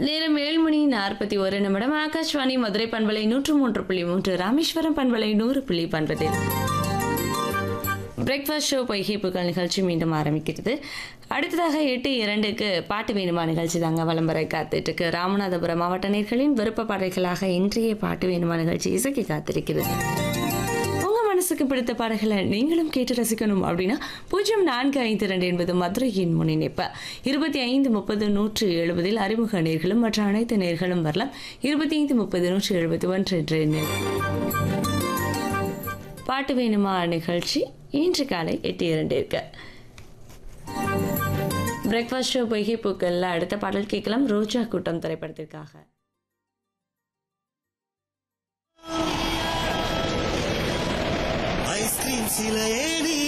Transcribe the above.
நேரம் ஏழு மணி நாற்பத்தி ஒரு நிமிடம் ஆகாஷ்வாணி மதுரை பண்பலை நூற்று மூன்று புள்ளி மூன்று ராமேஸ்வரம் பண்பலை நூறு புள்ளி பண்பதில் பிரேக்ஃபாஸ்ட் ஷோ பொய்கை புகழ் நிகழ்ச்சி மீண்டும் ஆரம்பிக்கிறது அடுத்ததாக எட்டு இரண்டுக்கு பாட்டு வேணுமா நிகழ்ச்சி தாங்க விளம்பர காத்துட்டு ராமநாதபுரம் மாவட்ட நேர்களின் விருப்ப பாடல்களாக இன்றைய பாட்டு வேணுமா நிகழ்ச்சி இசைக்கு காத்திருக்கிறது உங்க மனசுக்கு பிடித்த பாடல்களை நீங்களும் கேட்டு ரசிக்கணும் அப்படின்னா பூஜ்ஜியம் நான்கு ஐந்து ரெண்டு என்பது மதுரையின் முன்னிணைப்பு இருபத்தி ஐந்து முப்பது நூற்று எழுபதில் அறிமுக நேர்களும் மற்ற அனைத்து நேர்களும் வரலாம் இருபத்தி ஐந்து முப்பது நூற்று எழுபத்தி ஒன்று என்ற எண்ணில் பாட்டு வேணுமா நிகழ்ச்சி இன்று காலை எட்டு இரண்டிற்கு பிரேக்ஃபாஸ்ட் ஷோ பொய்கை பூக்கள்ல அடுத்த பாடல் கேட்கலாம் ரோஜா கூட்டம் திரைப்படத்திற்காக ஐஸ்கிரீம் சிலையே நீ